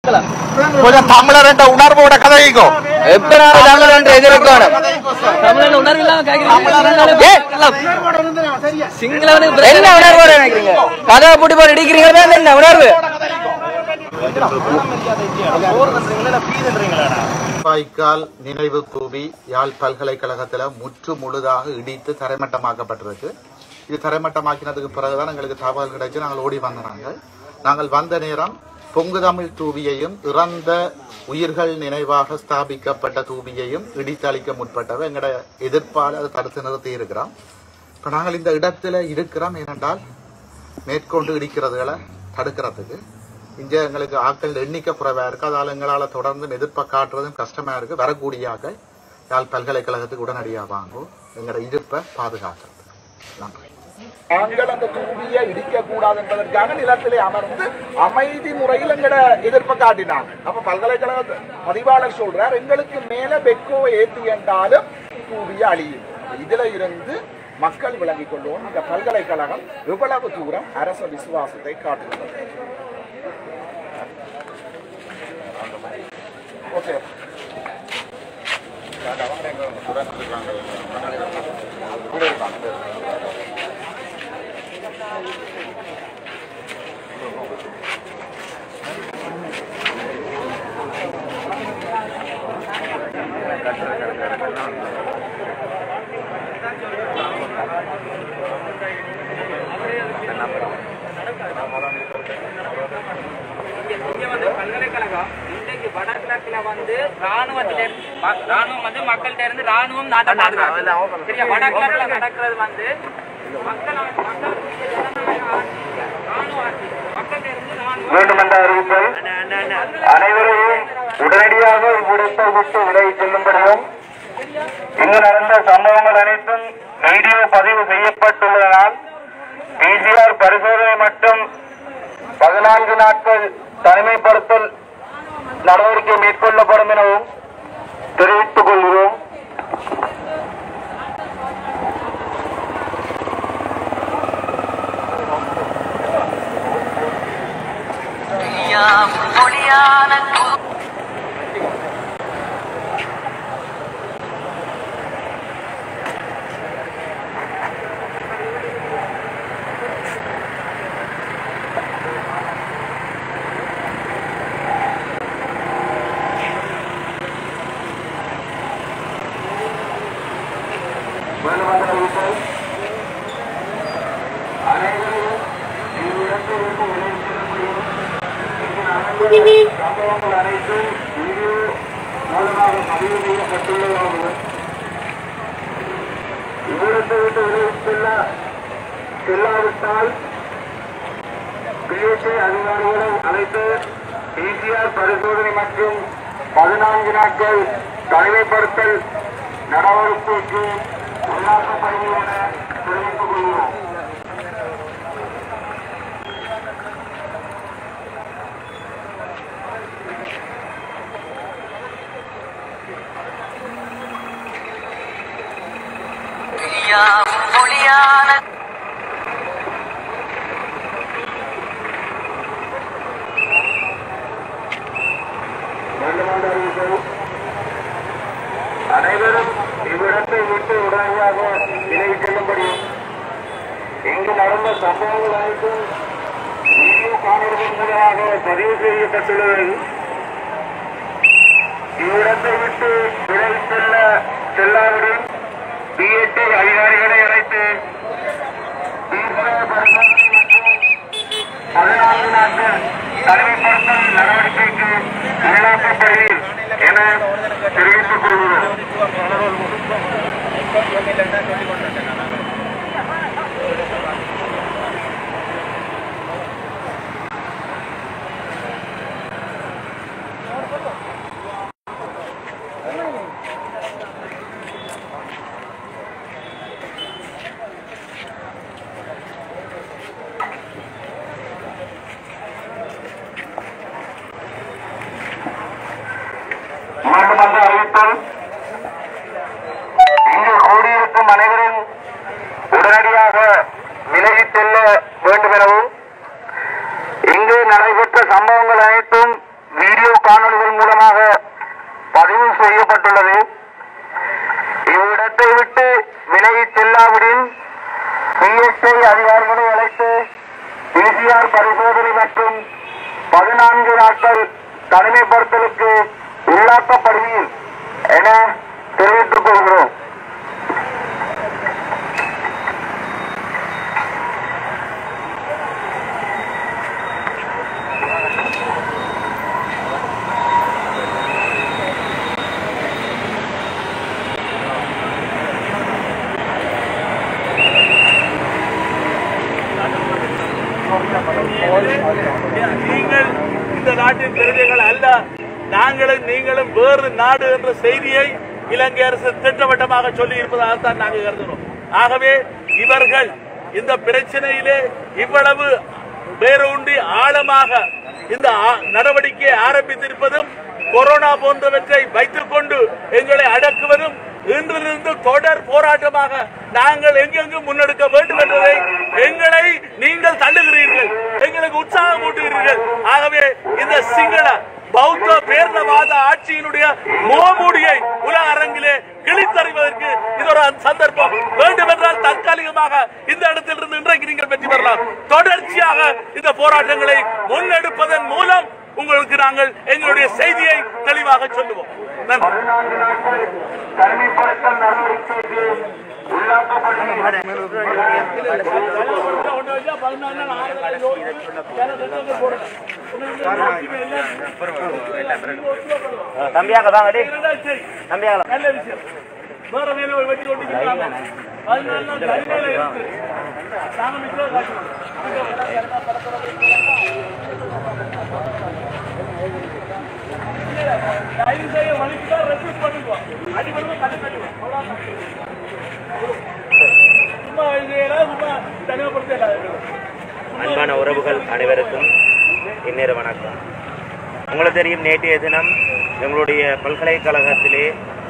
கொஞ்சம் தமிழர் என்ற உணர்வோட கதைங்கோ எப்ப நான் தமிழ் என்று எதிர்க்கணும் தமிழ்ல உணர்வு இல்லாம கேக்குறீங்க சிங்களவனுக்கு என்ன உணர்வோட நினைக்கிறீங்க கதவை பூட்டி போட்டு இடிக்கிறீங்களா என்ன உணர்வு வாய்க்கால் நினைவு தூவி யாழ் பல்கலைக்கழகத்துல முற்று முழுதாக இடித்து தரைமட்டமாக்கப்பட்டிருக்கு இது தரைமட்டமாக்கினதுக்கு பிறகுதான் எங்களுக்கு தகவல் கிடைச்சு நாங்கள் ஓடி வந்தனாங்க நாங்கள் வந்த நேரம் பொங்கு தமிழ் தூவியையும் இறந்த உயிர்கள் நினைவாக ஸ்தாபிக்கப்பட்ட தூவியையும் இடித்து அளிக்க முற்பட்டவை எங்களோட எதிர்ப்பால் அதை தடுத்து நிறுத்தி இருக்கிறோம் இப்ப நாங்கள் இந்த இடத்துல இருக்கிறோம் ஏனென்றால் மேற்கொண்டு இடிக்கிறதுகளை தடுக்கிறதுக்கு இங்க எங்களுக்கு ஆட்கள் எண்ணிக்கை குறைவா இருக்கு அதால எங்களால தொடர்ந்து எதிர்ப்பை காட்டுறதும் கஷ்டமா இருக்கு வரக்கூடிய ஆட்கள் யாழ் பல்கலைக்கழகத்துக்கு உடனடியாக வாங்கும் எங்களோட இருப்பை பாதுகாக்கிறது நன்றி நாங்கள் அந்த தூவியை இடிக்க கூடாது என்பதற்காக நிலத்திலே அமர்ந்து அமைதி முறையில் எங்கட எதிர்ப்பை காட்டினாங்க அப்ப பல்கலைக்கழக பதிவாளர் சொல்றார் எங்களுக்கு மேல பெக்கோவை ஏற்றி என்றாலும் தூவிய அழியும் இதுல இருந்து மக்கள் விளங்கிக் கொள்வோம் இந்த பல்கலைக்கழகம் எவ்வளவு தூரம் அரச விசுவாசத்தை காட்டுகிறது ஓகே இங்க வந்து பல்கலைக்கழகம் இன்றைக்கு வடகிழக்குல வந்து ராணுவத்தில ம- ராணுவம் வந்து மக்கள்கிட்ட இருந்து ராணுவம் நாட்டை பாதுகாக்கும் சரியா வடகிழக்குல நடக்கிறது வந்து மக்கள் மக்கள் ராணுவ ஆட்சி மக்கள்கிட்ட இருந்து ராணுவம் வேண்டுமென்ற அறிவித்தல் அனைவரையும் உடனடியாக இவ்விடத்தை விட்டு விலகிச் செல்லும்படியும் இங்கு நடந்த சம்பவங்கள் அனைத்தும் வீடியோ பதிவு செய்யப்பட்டுள்ளதனால் பிசிஆர் பரிசோதனை மற்றும் பதினான்கு நாட்கள் தனிமைப்படுத்தல் நடவடிக்கை மேற்கொள்ளப்படும் எனவும் தெரிவித்துக் கொள்கிறோம் வேண்டுமென்ற அறிவித்தல் அனைவரையும் இவ்விடத்தை விட்டு விலகிச் செல்லும்படியும் இங்கு நடந்த சம்பவங்கள் அனைத்தும் வீடியோ மூலமாக பதிவு செய்யப்பட்டுள்ளதாகவும் இவ்விடத்தை விட்டு விலகிச் செல்ல செல்லாவிட்டால் பிஎஸ்ஐ அதிகாரிகளை அழைத்து பிசிஆர் பரிசோதனை மற்றும் பதினான்கு நாட்கள் தனிமைப்படுத்தல் நடவடிக்கைக்கு உள்ளாக்கப்படுகிறது என தெரிவித்துக் கொள்கிறோம் வேண்டுமென்ற அறிவித்தல் அனைவரும் இவ்விடத்தை விட்டு உடனடியாக விலகிச் செல்லும்படியும் இங்கு நடந்த சம்பவங்கள் அனைத்தும் வீடியோ காணொலிகள் மூலமாக பதிவு செய்யப்பட்டுள்ளது இவ்விடத்தை விட்டு விலகிச் செல்ல செல்லாவிடில் பிஎஸ்ஐ அதிகாரிகளை அழைத்து தீவிர பரிசோதனை மற்றும் பதினான்கு நாட்கள் தனிமைப்படுத்தல் நடவடிக்கைக்கு உள்ளாக்கப்படுவீர் என தெரிவித்துக் கொள்கிறோம் வேண்டுமென்ற அறிவித்தல் இங்கு கூடியிருக்கும் அனைவரும் பரிசோதனை மற்றும் பதினான்கு நாட்கள் தனிமைப்படுத்தலுக்கு உள்ளாக்கப்படுவீர் என தெரிவித்துக் கொள்கிறோம் நீங்கள் இந்த நாட்டின் பிரஜைகள் அல்ல நாங்களும் நீங்களும் வேறு நாடு என்ற செய்தியை இலங்கை அரசு திட்டவட்டமாக சொல்லி இருப்பதாகத்தான் நாங்கள் கருதுகிறோம் ஆகவே இவர்கள் இந்த பிரச்சனையிலே இவ்வளவு வேரூன்றி ஆழமாக இந்த ஆ- நடவடிக்கையை ஆரம்பித்திருப்பதும் கொரோனா போன்றவற்றை வைத்துக் கொண்டு எங்களை அடக்குவதும் இன்றிலிருந்து தொடர் போராட்டமாக நாங்கள் எங்கெங்கு முன்னெடுக்க வேண்டும் என்பதை எங்களை நீங்கள் தள்ளுகிறீர்கள் எங்களுக்கு உற்சாகம் ஊட்டுகிறீர்கள் ஆகவே இந்த சிங்கள பௌத்த பேர்ணவாத ஆட்சியினுடைய முகமூடியை உலக அரங்கிலே கிழித்தறிவதற்கு இது ஒரு சந்தர்ப்பம் வேண்டும் என்றால் தற்காலிகமாக இந்த இடத்திலிருந்து இன்றைக்கு நீங்கள் வெற்றி பெறலாம் தொடர்ச்சியாக இந்த போராட்டங்களை முன்னெடுப்பதன் மூலம் உங்களுக்கு நாங்கள் எங்களுடைய செய்தியை தெளிவாக சொல்லுவோம் நன்றி பதினான்கு நாட்கள் தனிமைப்படுத்தல் நடவடிக்கைக்கு உள்ளாக்கப்படுவீர் தம்பியாக வாங்க டேய் தம்பியாக நல்ல விஷயம் வேற வேலை வச்சு கொண்டிருக்கிறாங்க பதினாலு நாள் தனிமையில இருக்கு நாங்க மிச்சம் காட்டுவோம். தயவு செய்ய வலிக்குதா ரெஸ்ட் பண்ணுவோம் அடிபடுவோம் கட்டு கட்டுவோம் அவ்வளவுதான். சும்மா எழுதியல சும்மா தனிமைப்படுத்த அன்பான உறவுகள் அனைவருக்கும் இந்நேர வணக்கம் உங்களுக்கு தெரியும் நேற்றைய தினம் எங்களுடைய பல்கலைக்கழகத்திலே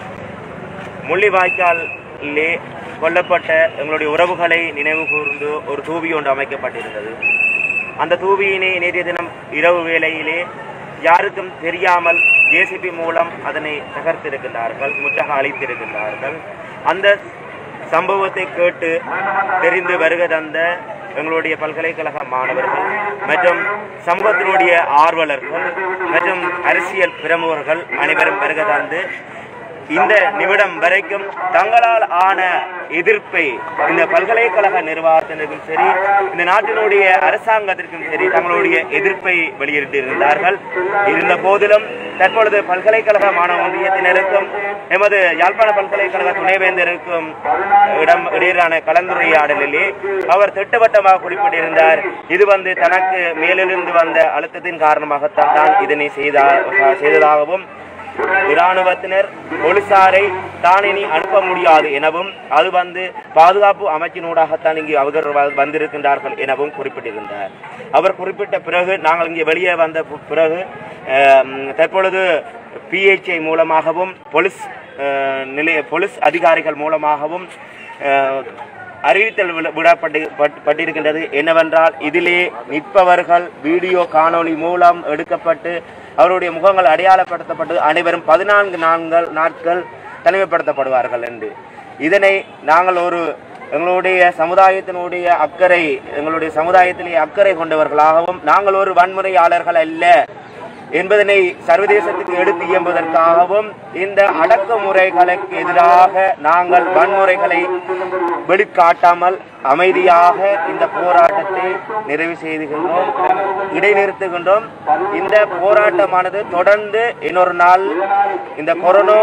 முள்ளிவாய்க்காலிலே கொல்லப்பட்ட எங்களுடைய உறவுகளை நினைவு கூர்ந்து ஒரு தூவி ஒன்று அமைக்கப்பட்டிருந்தது அந்த தூவியினை நேற்றைய தினம் இரவு வேளையிலே யாருக்கும் தெரியாமல் ஜேசிபி மூலம் அதனை தகர்த்திருக்கின்றார்கள் முற்றாக அழித்திருக்கின்றார்கள் அந்த சம்பவத்தை கேட்டு தெரிந்து வருகை தந்த எங்களுடைய பல்கலைக்கழக மாணவர்கள் மற்றும் சமூகத்தினுடைய ஆர்வலர்கள் மற்றும் அரசியல் பிரமுகர்கள் அனைவரும் வருகை தந்து இந்த நிமிடம் வரைக்கும் தங்களால் ஆன எதிர்ப்பை இந்த பல்கலைக்கழக நிர்வாகத்தினருக்கும் சரி இந்த நாட்டினுடைய அரசாங்கத்திற்கும் சரி தங்களுடைய எதிர்ப்பை வெளியிட்டிருந்தார்கள் இருந்த போதிலும் தற்பொழுது பல்கலைக்கழக மாணவ ஒன்றியத்தினருக்கும் எமது யாழ்ப்பாண பல்கலைக்கழக துணைவேந்தருக்கும் இடம் இடையிலான கலந்துரையாடலிலே அவர் திட்டவட்டமாக குறிப்பிட்டிருந்தார் இது வந்து தனக்கு மேலிருந்து வந்த அழுத்தத்தின் காரணமாகத்தான் தான் இதனை செய்தா செய்ததாகவும் இராணுவத்தினர் போலீசாரை தான் இனி அனுப்ப முடியாது எனவும் அது வந்து பாதுகாப்பு அமைச்சினூடாகத்தான் இங்கு அவர்கள் வ- வந்திருக்கின்றார்கள் எனவும் குறிப்பிட்டிருந்தார் அவர் குறிப்பிட்ட பிறகு நாங்கள் இங்கே வெளியே வந்த பு- பிறகு அஹ், தற்பொழுது பிஹெச்ஐ மூலமாகவும் போலீஸ் அஹ், நிலைய போலீஸ் அதிகாரிகள் மூலமாகவும் அஹ், அறிவித்தல் விட- விடப்பட்டு பட்- பட்டிருக்கின்றது என்னவென்றால் இதிலே நிற்பவர்கள் வீடியோ காணொளி மூலம் எடுக்கப்பட்டு அவருடைய முகங்கள் அடையாளப்படுத்தப்பட்டு அனைவரும் பதினான்கு நான்கள் நாட்கள் தனிமைப்படுத்தப்படுவார்கள் என்று இதனை நாங்கள் ஒரு எங்களுடைய சமுதாயத்தினுடைய அக்கறை எங்களுடைய சமுதாயத்திலே அக்கறை கொண்டவர்களாகவும் நாங்கள் ஒரு வன்முறையாளர்கள் அல்ல என்பதனை சர்வதேசத்துக்கு எடுத்து இயம்பதற்காகவும் இந்த அடக்குமுறைகளுக்கு எதிராக நாங்கள் வன்முறைகளை வெளிக்காட்டாமல் அமைதியாக இந்த போராட்டத்தை நிறைவு செய்துகின்றோம் இடைநிறுத்துகின்றோம் இந்த போராட்டமானது தொடர்ந்து இன்னொரு நாள் இந்த கொரோனா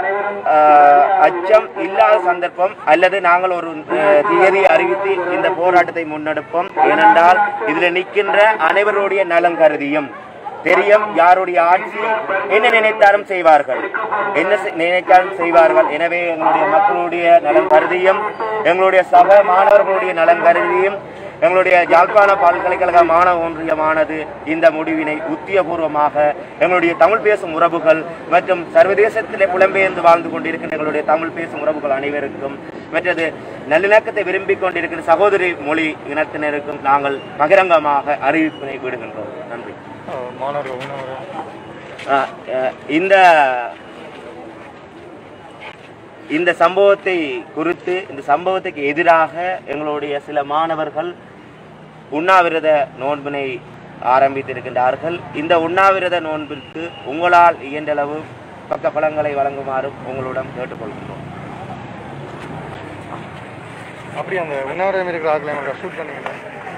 ஆஹ், அச்சம் இல்லாத சந்தர்ப்பம் அல்லது நாங்கள் ஒரு ஆஹ், திகதியை அறிவித்து இந்த போராட்டத்தை முன்னெடுப்போம் ஏனென்றால் இதில் நிற்கின்ற அனைவருடைய நலம் கருதியும் தெரியும் யாருடைய ஆட்சி என்ன நினைத்தாலும் செய்வார்கள் என்ன செய்- நினைத்தாலும் செய்வார்கள் எனவே எங்களுடைய மக்களுடைய நலன் கருதியும் எங்களுடைய சக மாணவர்களுடைய நலன் கருதியும் எங்களுடைய யாழ்ப்பாண பல்கலைக்கழக மாணவ ஒன்றியமானது இந்த முடிவினை உத்தியபூர்வமாக எங்களுடைய தமிழ் பேசும் உறவுகள் மற்றும் சர்வதேசத்திலே புலம்பெயர்ந்து வாழ்ந்து கொண்டிருக்கின்ற எங்களுடைய தமிழ் பேசும் உறவுகள் அனைவருக்கும் மற்றது நல்லிணக்கத்தை விரும்பிக் கொண்டிருக்கிற சகோதரி மொழி இனத்தினருக்கும் நாங்கள் பகிரங்கமாக அறிவிப்பினை விடுகின்றோம் நன்றி ஆ, அஹ், இந்த இந்த சம்பவத்தை குறித்து இந்த சம்பவத்துக்கு எதிராக எங்களுடைய சில மாணவர்கள் உண்ணாவிரத நோன்பினை ஆரம்பித்திருக்கின்றார்கள் இந்த உண்ணாவிரத நோன்பிற்கு உங்களால் இயன்றளவு பக்க பலங்களை வழங்குமாறும் உங்களிடம் கேட்டுக்கொள்கின்றோம் அப்படி அந்த உண்ணாவிரதம் இருக்கிற ஆட்களை எனக்கு ஷூட் பண்ணிக்கிட்டேன்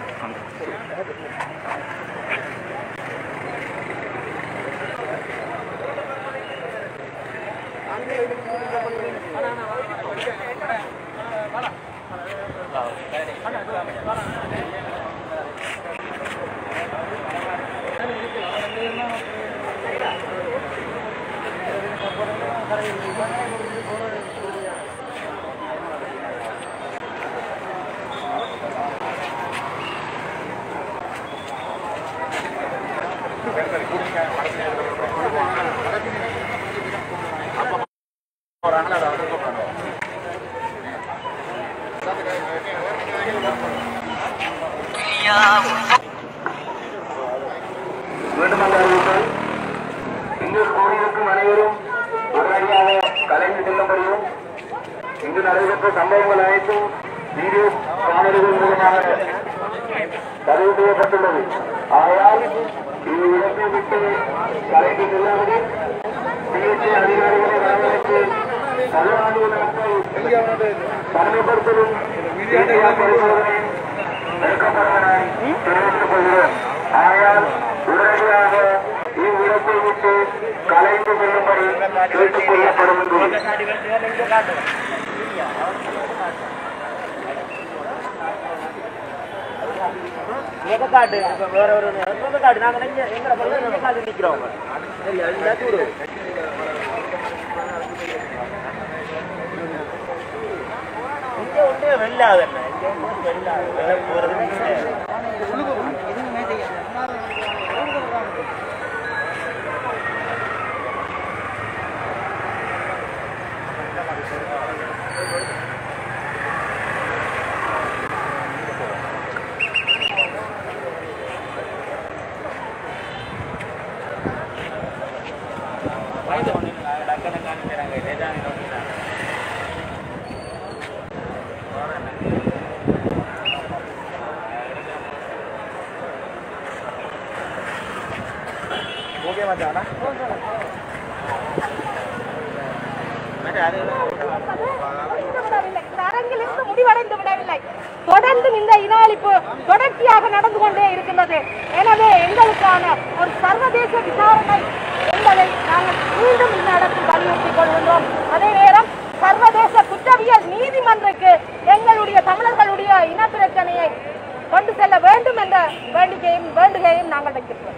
வேண்டுமென்ற அறிவித்தால் இங்கு கூடியிருக்கும் அனைவரும் உடனடியாக கலைந்து செல்லும்படியும் இங்கு நடைபெற்ற சம்பவங்கள் அனைத்தும் வீடியோ காணொலிகள் மூலமாக பதிவு செய்யப்பட்டுள்ளது ஆகையால் இந்த இடத்தை விட்டு கலைந்து செல்லாமல் சிகிச்சை அதிகாரிகளை வரவழைத்து பதினான்கு நாட்கள் தனிமைப்படுத்தலும் வீடியோ பரிசோதனை மேற்கொள்ளப்படும் என தெரிவித்துக் கொள்கிறோம் ஆகையால் உடனடியாக இவ்விடத்தை விட்டு கலைந்து செல்லும்படி கேட்டுக் கொள்ளப்படும் என்றும் எங்க காட்டு இப்ப வேற ஒரு எங்க காட்டு நாங்க நெஞ்ச எங்கட பக்கம் எங்க காட்டு நிக்கிறோம் சரியா இந்த தூரு இங்க ஒன்றே வெள்ளாது என்ன இங்க ஒன்றே வெள்ளாது வேற போறது இல்லை. இந்த அரங்கிலிருந்து முடிவடைந்து விடவில்லை தொடர்ந்து இந்த இனாளிப்பு தொடர்ச்சியாக நடந்து கொண்டே இருக்கின்றது எனவே எங்களுக்கான ஒரு சர்வதேச விசாரணை என்பதை நாங்கள் மீண்டும் இந்த இடத்தில் வலியுறுத்திக் கொள்கின்றோம் அதே நேரம் சர்வதேச குற்றவியல் நீதிமன்றக்கு எங்களுடைய தமிழர்களுடைய இனப்பிரச்சனையை கொண்டு செல்ல வேண்டும் என்ற வேண்டிக்கையும் வேண்டுகையும் நாங்கள் வைக்கின்றோம்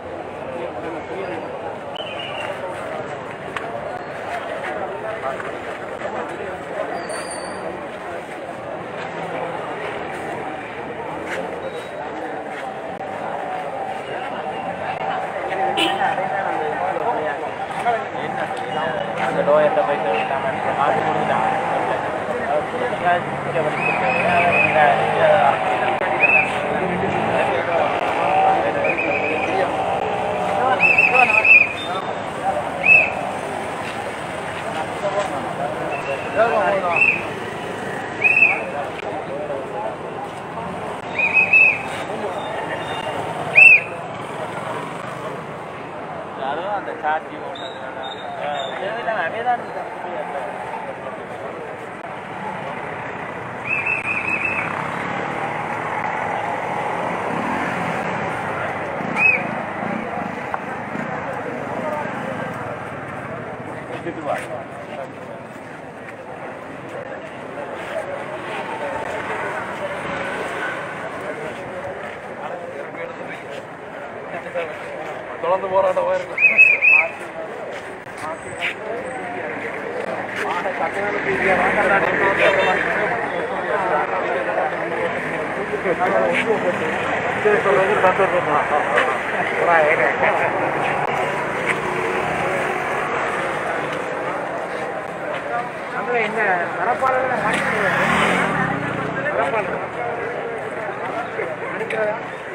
அந்த லோயர்ல போய் சொல்லிட்டாங்க ஆட்டு கொடுத்துட்டாங்க அதுவும் அந்த சாட்சி தேவையில்லாம அவைதான் தொடர்ந்து போராட்டம் இருக்கு என்ன மரப்பாளர்கள் மணிக்கிறதா